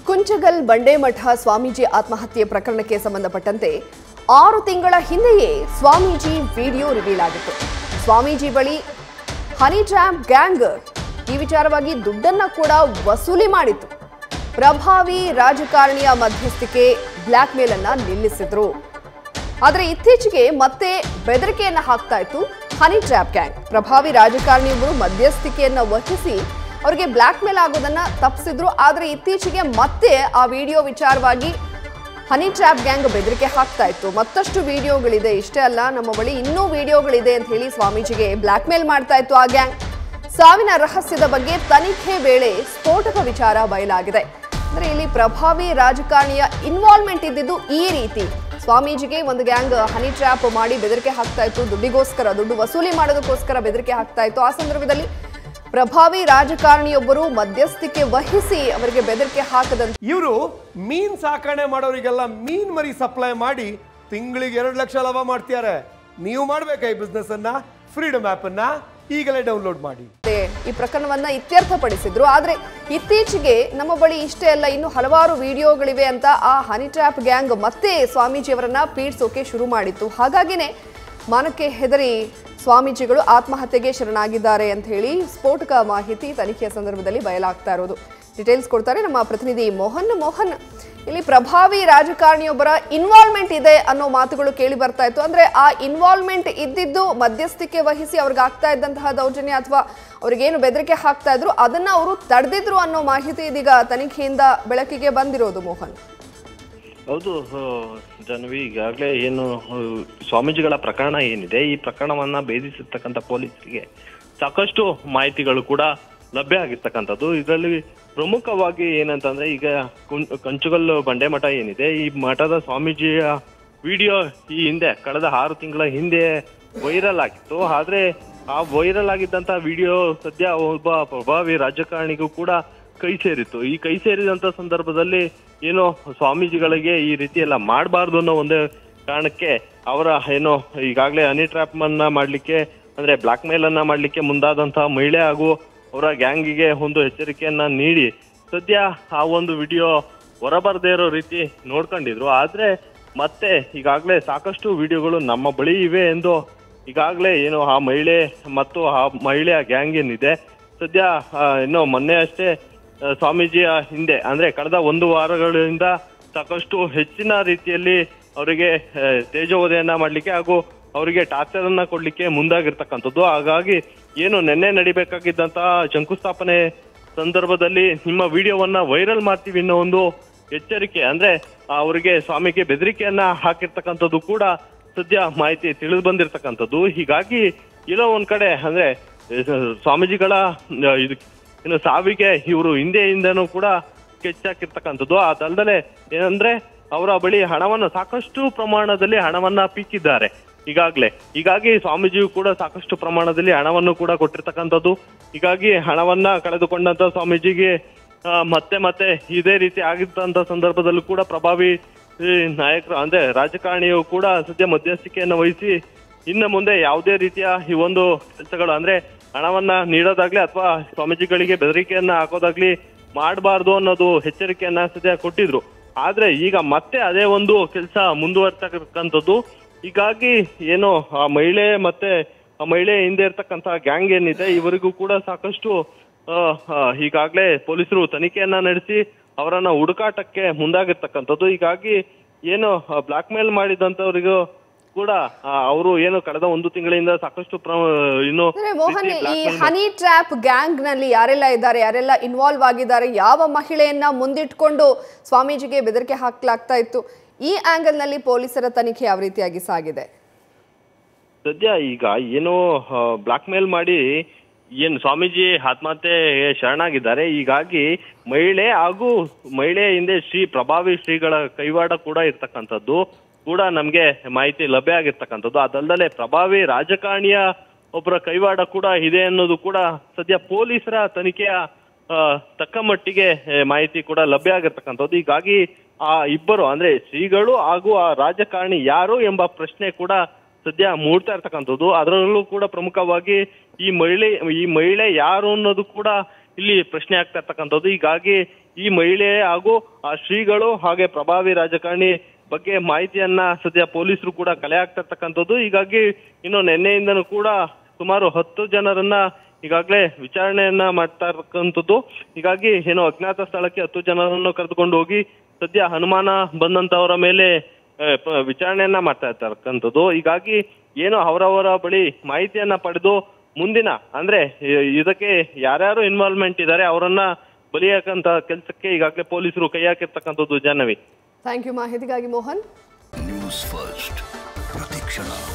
ಕುಂಚಗಲ್ ಬಂಡೇಮಠ ಸ್ವಾಮೀಜಿ ಆತ್ಮಹತ್ಯೆ ಪ್ರಕರಣಕ್ಕೆ ಸಂಬಂಧಪಟ್ಟಂತೆ ಆರು ತಿಂಗಳ ಹಿಂದೆಯೇ ಸ್ವಾಮೀಜಿ ವಿಡಿಯೋ ರಿವೀಲ್ ಆಗಿತ್ತು ಸ್ವಾಮೀಜಿ ಬಳಿ ಹನಿ ಟ್ರ್ಯಾಪ್ ಗ್ಯಾಂಗ್ ಈ ವಿಚಾರವಾಗಿ ದುಡ್ಡನ್ನ ಕೂಡ ವಸೂಲಿ ಮಾಡಿತ್ತು ಪ್ರಭಾವಿ ರಾಜಕಾರಣಿಯ ಮಧ್ಯಸ್ಥಿಕೆ ಬ್ಲ್ಯಾಕ್ ಮೇಲ್ ಅನ್ನ ನಿಲ್ಲಿಸಿದ್ರು ಆದರೆ ಇತ್ತೀಚೆಗೆ ಮತ್ತೆ ಬೆದರಿಕೆಯನ್ನ ಹಾಕ್ತಾ ಇತ್ತು ಹನಿ ಟ್ರ್ಯಾಪ್ ಗ್ಯಾಂಗ್ ಪ್ರಭಾವಿ ರಾಜಕಾರಣಿಯೊಬ್ಬರು ಮಧ್ಯಸ್ಥಿಕೆಯನ್ನ ವಹಿಸಿ ಅವರಿಗೆ ಬ್ಲ್ಯಾಕ್ ಮೇಲ್ ಆಗೋದನ್ನ ತಪ್ಪಿಸಿದ್ರು ಆದರೆ ಇತ್ತೀಚೆಗೆ ಮತ್ತೆ ಆ ವಿಡಿಯೋ ವಿಚಾರವಾಗಿ ಹನಿ ಟ್ರ್ಯಾಪ್ ಗ್ಯಾಂಗ್ ಬೆದರಿಕೆ ಹಾಕ್ತಾ ಇತ್ತು ಮತ್ತಷ್ಟು ವಿಡಿಯೋಗಳಿದೆ ಇಷ್ಟೇ ಅಲ್ಲ ನಮ್ಮ ಬಳಿ ಇನ್ನೂ ವಿಡಿಯೋಗಳಿದೆ ಅಂತ ಹೇಳಿ ಸ್ವಾಮೀಜಿಗೆ ಬ್ಲ್ಯಾಕ್ ಮೇಲ್ ಮಾಡ್ತಾ ಇತ್ತು ಆ ಗ್ಯಾಂಗ್ ಸಾವಿನ ರಹಸ್ಯದ ಬಗ್ಗೆ ತನಿಖೆ ವೇಳೆ ಸ್ಫೋಟಕ ವಿಚಾರ ಬಯಲಾಗಿದೆ ಅಂದ್ರೆ ಇಲ್ಲಿ ಪ್ರಭಾವಿ ರಾಜಕಾರಣಿಯ ಇನ್ವಾಲ್ವ್ಮೆಂಟ್ ಇದ್ದಿದ್ದು ಈ ರೀತಿ ಸ್ವಾಮೀಜಿಗೆ ಒಂದು ಗ್ಯಾಂಗ್ ಹನಿ ಟ್ರ್ಯಾಪ್ ಮಾಡಿ ಬೆದರಿಕೆ ಹಾಕ್ತಾ ಇತ್ತು ದುಡ್ಡಿಗೋಸ್ಕರ ದುಡ್ಡು ವಸೂಲಿ ಮಾಡೋದಕ್ಕೋಸ್ಕರ ಬೆದರಿಕೆ ಹಾಕ್ತಾ ಇತ್ತು ಆ ಸಂದರ್ಭದಲ್ಲಿ ಪ್ರಭಾವಿ ರಾಜಕಾರಣಿಯೊಬ್ಬರು ಮಧ್ಯಸ್ಥಿಕೆ ವಹಿಸಿ ಅವರಿಗೆ ಬೆದರಿಕೆ ಹಾಕದಂತೆ ಇವರು ಮೀನ್ ಸಾಕಣೆ ಮಾಡೋರಿಗೆಲ್ಲ ಮೀನ್ ಮರಿ ಸಪ್ಲೈ ಮಾಡಿ ತಿಂಗಳಿಗೆ ಎರಡು ಲಕ್ಷ ಲಾಭ ಮಾಡ್ತಿದ್ದಾರೆ ನೀವು ಮಾಡ್ಬೇಕಾ ಈ ಬಿಸ್ನೆಸ್ ಅನ್ನ ಫ್ರೀಡಮ್ ಆಪ್ ಅನ್ನ ಈಗಲೇ ಡೌನ್ಲೋಡ್ ಮಾಡಿ ಈ ಪ್ರಕರಣವನ್ನ ಇತ್ಯರ್ಥಪಡಿಸಿದ್ರು ಆದ್ರೆ ಇತ್ತೀಚೆಗೆ ನಮ್ಮ ಬಳಿ ಇಷ್ಟೇ ಅಲ್ಲ ಇನ್ನು ಹಲವಾರು ವಿಡಿಯೋಗಳಿವೆ ಅಂತ ಆ ಹನಿ ಟ್ರ್ಯಾಪ್ ಗ್ಯಾಂಗ್ ಮತ್ತೆ ಸ್ವಾಮೀಜಿಯವರನ್ನ ಪೀಡಿಸೋಕೆ ಶುರು ಮಾಡಿತ್ತು ಹಾಗಾಗಿನೇ ಮಾನಕ್ಕೆ ಹೆದರಿ ಸ್ವಾಮೀಜಿಗಳು ಆತ್ಮಹತ್ಯೆಗೆ ಶರಣಾಗಿದ್ದಾರೆ ಅಂತ ಹೇಳಿ ಸ್ಫೋಟಕ ಮಾಹಿತಿ ತನಿಖೆಯ ಸಂದರ್ಭದಲ್ಲಿ ಬಯಲಾಗ್ತಾ ಇರೋದು ಡೀಟೇಲ್ಸ್ ಕೊಡ್ತಾರೆ ನಮ್ಮ ಪ್ರತಿನಿಧಿ ಮೋಹನ್ ಮೋಹನ್ ಇಲ್ಲಿ ಪ್ರಭಾವಿ ರಾಜಕಾರಣಿಯೊಬ್ಬರ ಇನ್ವಾಲ್ವ್ಮೆಂಟ್ ಇದೆ ಅನ್ನೋ ಮಾತುಗಳು ಕೇಳಿ ಬರ್ತಾ ಇತ್ತು ಅಂದ್ರೆ ಆ ಇನ್ವಾಲ್ವ್ಮೆಂಟ್ ಇದ್ದಿದ್ದು ಮಧ್ಯಸ್ಥಿಕೆ ವಹಿಸಿ ಅವ್ರಿಗೆ ಆಗ್ತಾ ಇದ್ದಂತಹ ದೌರ್ಜನ್ಯ ಅಥವಾ ಅವ್ರಿಗೇನು ಬೆದರಿಕೆ ಹಾಕ್ತಾ ಇದ್ರು ಅದನ್ನ ಅವರು ತಡೆದಿದ್ರು ಅನ್ನೋ ಮಾಹಿತಿ ಇದೀಗ ತನಿಖೆಯಿಂದ ಬೆಳಕಿಗೆ ಬಂದಿರೋದು ಮೋಹನ್ ಹೌದು ಆ, ಜಾಹ್ನವಿ ಈಗಾಗಲೇ ಏನು ಆ, ಸ್ವಾಮೀಜಿಗಳ ಪ್ರಕರಣ ಏನಿದೆ ಈ ಪ್ರಕರಣವನ್ನ ಭೇದಿಸಿರ್ತಕ್ಕಂಥ ಪೊಲೀಸರಿಗೆ ಸಾಕಷ್ಟು ಮಾಹಿತಿಗಳು ಕೂಡ ಲಭ್ಯ ಆಗಿರ್ತಕ್ಕಂಥದ್ದು ಇದರಲ್ಲಿ ಪ್ರಮುಖವಾಗಿ ಏನಂತಂದ್ರೆ ಈಗ ಕುಂ- ಕಂಚುಗಲ್ ಬಂಡೆ ಮಠ ಏನಿದೆ ಈ ಮಠದ ಸ್ವಾಮೀಜಿಯ ವಿಡಿಯೋ ಈ ಹಿಂದೆ ಕಳೆದ ಆರು ತಿಂಗಳ ಹಿಂದೆ ವೈರಲ್ ಆಗಿತ್ತು ಆದ್ರೆ ಆ ವೈರಲ್ ಆಗಿದ್ದಂತ ವಿಡಿಯೋ ಸದ್ಯ ಒಬ್ಬ ಪ್ರಭಾವಿ ರಾಜಕಾರಣಿಗೂ ಕೂಡ ಕೈ ಸೇರಿತ್ತು ಈ ಕೈ ಸೇರಿದಂತ ಸಂದರ್ಭದಲ್ಲಿ ಏನೋ ಸ್ವಾಮೀಜಿಗಳಿಗೆ ಈ ರೀತಿ ಎಲ್ಲ ಮಾಡಬಾರ್ದು ಅನ್ನೋ ಒಂದೇ ಕಾರಣಕ್ಕೆ ಅವರ ಏನೋ ಈಗಾಗಲೇ ಹನಿ ಟ್ರ್ಯಾಪ್ ಅನ್ನ ಮಾಡ್ಲಿಕ್ಕೆ ಅಂದ್ರೆ ಬ್ಲಾಕ್ ಮೇಲ್ ಅನ್ನ ಮಾಡ್ಲಿಕ್ಕೆ ಮುಂದಾದಂತಹ ಮಹಿಳೆ ಹಾಗೂ ಅವರ ಗ್ಯಾಂಗಿಗೆ ಒಂದು ಎಚ್ಚರಿಕೆಯನ್ನ ನೀಡಿ ಸದ್ಯ ಆ ಒಂದು ವಿಡಿಯೋ ಹೊರಬರದೇ ಇರೋ ರೀತಿ ನೋಡ್ಕೊಂಡಿದ್ರು ಆದ್ರೆ ಮತ್ತೆ ಈಗಾಗಲೇ ಸಾಕಷ್ಟು ವಿಡಿಯೋಗಳು ನಮ್ಮ ಬಳಿ ಇವೆ ಎಂದು ಈಗಾಗಲೇ ಏನು ಆ ಮಹಿಳೆ ಮತ್ತು ಆ ಮಹಿಳೆಯ ಗ್ಯಾಂಗ್ ಏನಿದೆ ಸದ್ಯ ಆ, ಏನೋ ಮೊನ್ನೆ ಅಷ್ಟೇ ಆ, ಸ್ವಾಮೀಜಿಯ ಹಿಂದೆ ಅಂದ್ರೆ ಕಳೆದ ಒಂದು ವಾರಗಳಿಂದ ಸಾಕಷ್ಟು ಹೆಚ್ಚಿನ ರೀತಿಯಲ್ಲಿ ಅವರಿಗೆ ಆ, ತೇಜೋವಧೆಯನ್ನ ಮಾಡ್ಲಿಕ್ಕೆ ಹಾಗೂ ಅವರಿಗೆ ಟಾರ್ಚರ್ ಅನ್ನ ಕೊಡ್ಲಿಕ್ಕೆ ಮುಂದಾಗಿರ್ತಕ್ಕಂಥದ್ದು ಹಾಗಾಗಿ ಏನು ನಿನ್ನೆ ನಡಿಬೇಕಾಗಿದ್ದಂತಹ ಶಂಕುಸ್ಥಾಪನೆ ಸಂದರ್ಭದಲ್ಲಿ ನಿಮ್ಮ ವಿಡಿಯೋವನ್ನ ವೈರಲ್ ಮಾಡ್ತೀವಿ ಅನ್ನೋ ಒಂದು ಎಚ್ಚರಿಕೆ ಅಂದ್ರೆ ಅವರಿಗೆ ಸ್ವಾಮಿಗೆ ಬೆದರಿಕೆಯನ್ನ ಹಾಕಿರ್ತಕ್ಕಂಥದ್ದು ಕೂಡ ಸದ್ಯ ಮಾಹಿತಿ ತಿಳಿದು ಬಂದಿರತಕ್ಕಂಥದ್ದು ಹೀಗಾಗಿ ಎಲ್ಲೋ ಒಂದ್ ಕಡೆ ಅಂದ್ರೆ ಆ, ಸ್ವಾಮೀಜಿಗಳ ಆ, ಇದು ಇನ್ನು ಸಾವಿಗೆ ಇವರು ಹಿಂದೆಯಿಂದನೂ ಕೂಡ ಸ್ಕೆಚ್ ಹಾಕಿರ್ತಕ್ಕಂಥದ್ದು ಅದಲ್ದಲೆ ಏನಂದ್ರೆ ಅವರ ಬಳಿ ಹಣವನ್ನು ಸಾಕಷ್ಟು ಪ್ರಮಾಣದಲ್ಲಿ ಹಣವನ್ನ ಪೀಕಿದ್ದಾರೆ ಈಗಾಗ್ಲೇ ಹೀಗಾಗಿ ಸ್ವಾಮೀಜಿಯು ಕೂಡ ಸಾಕಷ್ಟು ಪ್ರಮಾಣದಲ್ಲಿ ಹಣವನ್ನು ಕೂಡ ಕೊಟ್ಟಿರ್ತಕ್ಕಂಥದ್ದು ಹೀಗಾಗಿ ಹಣವನ್ನ ಕಳೆದುಕೊಂಡಂತ ಸ್ವಾಮೀಜಿಗೆ ಆ, ಮತ್ತೆ ಮತ್ತೆ ಇದೇ ರೀತಿ ಆಗಿದ್ದಂತ ಸಂದರ್ಭದಲ್ಲೂ ಕೂಡ ಪ್ರಭಾವಿ ಈ ನಾಯಕರು ಅಂದ್ರೆ ರಾಜಕಾರಣಿಯು ಕೂಡ ಸದ್ಯ ಮಧ್ಯಸ್ಥಿಕೆಯನ್ನು ವಹಿಸಿ ಇನ್ನು ಮುಂದೆ ಯಾವುದೇ ರೀತಿಯ ಈ ಒಂದು ಕೆಲಸಗಳು ಅಂದ್ರೆ ಹಣವನ್ನ ನೀಡೋದಾಗ್ಲಿ ಅಥವಾ ಸ್ವಾಮೀಜಿಗಳಿಗೆ ಬೆದರಿಕೆಯನ್ನ ಹಾಕೋದಾಗ್ಲಿ ಮಾಡಬಾರ್ದು ಅನ್ನೋದು ಎಚ್ಚರಿಕೆಯನ್ನ ಸದ್ಯ ಕೊಟ್ಟಿದ್ರು ಆದ್ರೆ ಈಗ ಮತ್ತೆ ಅದೇ ಒಂದು ಕೆಲಸ ಮುಂದುವರ್ತಕ್ಕಂಥದ್ದು ಹೀಗಾಗಿ ಏನು ಆ ಮಹಿಳೆ ಮತ್ತೆ ಆ ಮಹಿಳೆ ಹಿಂದೆ ಇರ್ತಕ್ಕಂಥ ಗ್ಯಾಂಗ್ ಏನಿದೆ ಇವರಿಗೂ ಕೂಡ ಸಾಕಷ್ಟು ಆ, ಆ, ಈಗಾಗ್ಲೇ ಪೊಲೀಸರು ತನಿಖೆಯನ್ನ ನಡೆಸಿ ಅವರನ್ನ ಹುಡುಕಾಟಕ್ಕೆ ಮುಂದಾಗಿರ್ತಕ್ಕಂಥದ್ದು ಹೀಗಾಗಿ ಏನು ಬ್ಲಾಕ್ ಮೇಲ್ ಮಾಡಿದಂತವರಿಗೂ ಕೂಡ ಅವರು ಏನು ಕಳೆದ ಒಂದು ತಿಂಗಳಿಂದ ಸಾಕಷ್ಟು ಪ್ರ ಇನ್ನು ಅಂದ್ರೆ ಮೋಹನ್ ರೀತಿ ಈ blackmail ಮಾಡಿ- ಹನಿ ಟ್ರ್ಯಾಪ್ ಗ್ಯಾಂಗ್ ನಲ್ಲಿ ಯಾರೆಲ್ಲ ಇದ್ದಾರೆ ಯಾರೆಲ್ಲ ಇನ್ವಾಲ್ವ್ ಆಗಿದ್ದಾರೆ ಯಾವ ಮಹಿಳೆಯನ್ನ ಮುಂದಿಟ್ಕೊಂಡು ಸ್ವಾಮೀಜಿಗೆ ಬೆದರಿಕೆ ಹಾಕ್ಲಾಗ್ತಾ ಇತ್ತು ಈ ಆಂಗಲ್ ನಲ್ಲಿ ಪೊಲೀಸರ ತನಿಖೆ ಯಾವ ರೀತಿಯಾಗಿ ಸಾಗಿದೆ ಸದ್ಯ ಈಗ ಏನೋ ಬ್ಲಾಕ್ ಮೇಲ್ ಮಾಡಿ ಏನ್ ಸ್ವಾಮೀಜಿ ಆತ್ಮಹತ್ಯೆ ಶರಣಾಗಿದ್ದಾರೆ ಹೀಗಾಗಿ ಮಹಿಳೆ ಹಾಗೂ ಮಹಿಳೆ ಹಿಂದೆ ಶ್ರೀ ಪ್ರಭಾವಿ ಶ್ರೀಗಳ ಕೈವಾಡ ಕೂಡ ಇರ್ತಕ್ಕಂಥದ್ದು ಕೂಡ ನಮ್ಗೆ ಮಾಹಿತಿ ಲಭ್ಯ ಆಗಿರ್ತಕ್ಕಂಥದ್ದು ಅದಲ್ಲದೆ ಪ್ರಭಾವಿ ರಾಜಕಾರಣಿಯ ಒಬ್ಬರ ಕೈವಾಡ ಕೂಡ ಇದೆ ಅನ್ನೋದು ಕೂಡ ಸದ್ಯ ಪೊಲೀಸರ ತನಿಖೆಯ ಆ, ತಕ್ಕ ಮಟ್ಟಿಗೆ ಆ, ಮಾಹಿತಿ ಕೂಡ ಲಭ್ಯ ಆಗಿರ್ತಕ್ಕಂಥದ್ದು ಹೀಗಾಗಿ ಆ ಇಬ್ಬರು ಅಂದ್ರೆ ಶ್ರೀಗಳು ಹಾಗೂ ಆ ರಾಜಕಾರಣಿ ಯಾರು ಎಂಬ ಪ್ರಶ್ನೆ ಕೂಡ ಸದ್ಯ ಮೂಡ್ತಾ ಇರ್ತಕ್ಕಂಥದ್ದು ಅದರಲ್ಲೂ ಕೂಡ ಪ್ರಮುಖವಾಗಿ ಈ ಮಹಿಳೆ ಈ ಮಹಿಳೆ ಯಾರು ಅನ್ನೋದು ಕೂಡ ಇಲ್ಲಿ ಪ್ರಶ್ನೆ ಆಗ್ತಾ ಇರ್ತಕ್ಕಂಥದ್ದು ಹೀಗಾಗಿ ಈ ಮಹಿಳೆ ಹಾಗೂ ಆ ಶ್ರೀಗಳು ಹಾಗೆ ಪ್ರಭಾವಿ ರಾಜಕಾರಣಿ ಬಗ್ಗೆ ಮಾಹಿತಿಯನ್ನ ಸದ್ಯ ಪೊಲೀಸರು ಕೂಡ ಕಲೆ ಆಗ್ತಿರ್ತಕ್ಕಂಥದ್ದು ಹೀಗಾಗಿ ಇನ್ನು ನಿನ್ನೆಯಿಂದನೂ ಕೂಡ ಸುಮಾರು ಹತ್ತು ಜನರನ್ನ ಈಗಾಗಲೇ ವಿಚಾರಣೆಯನ್ನ ಮಾಡ್ತಾ ಇರ್ತಕ್ಕಂಥದ್ದು ಹೀಗಾಗಿ ಏನು ಅಜ್ಞಾತ ಸ್ಥಳಕ್ಕೆ ಹತ್ತು ಜನರನ್ನು ಕರೆದುಕೊಂಡು ಹೋಗಿ ಸದ್ಯ ಅನುಮಾನ ಬಂದಂತವರ ಮೇಲೆ ಆ, ಪ- ವಿಚಾರಣೆಯನ್ನ ಮಾಡ್ತಾ ಇರ್ತಕ್ಕಂಥದ್ದು ಹೀಗಾಗಿ ಏನು ಅವರವರ ಬಳಿ ಮಾಹಿತಿಯನ್ನ ಪಡೆದು ಮುಂದಿನ ಅಂದ್ರೆ ಇ- ಇದಕ್ಕೆ ಯಾರ್ಯಾರು ಇನ್ವಾಲ್ವ್ಮೆಂಟ್ ಇದ್ದಾರೆ ಅವರನ್ನ ಬಲಿಯಾಕಂತ ಕೆಲಸಕ್ಕೆ ಈಗಾಗಲೇ ಪೊಲೀಸರು ಕೈ ಹಾಕಿರ್ತಕ್ಕಂಥದ್ದು ಜಾಹ್ನವಿ ಥ್ಯಾಂಕ್ ಯು ಮಾಹಿತಿಗಾಗಿ ಮೋಹನ್ ನ್ಯೂಸ್ ಫಸ್ಟ್ ಪ್ರತಿಕ್ಷಣ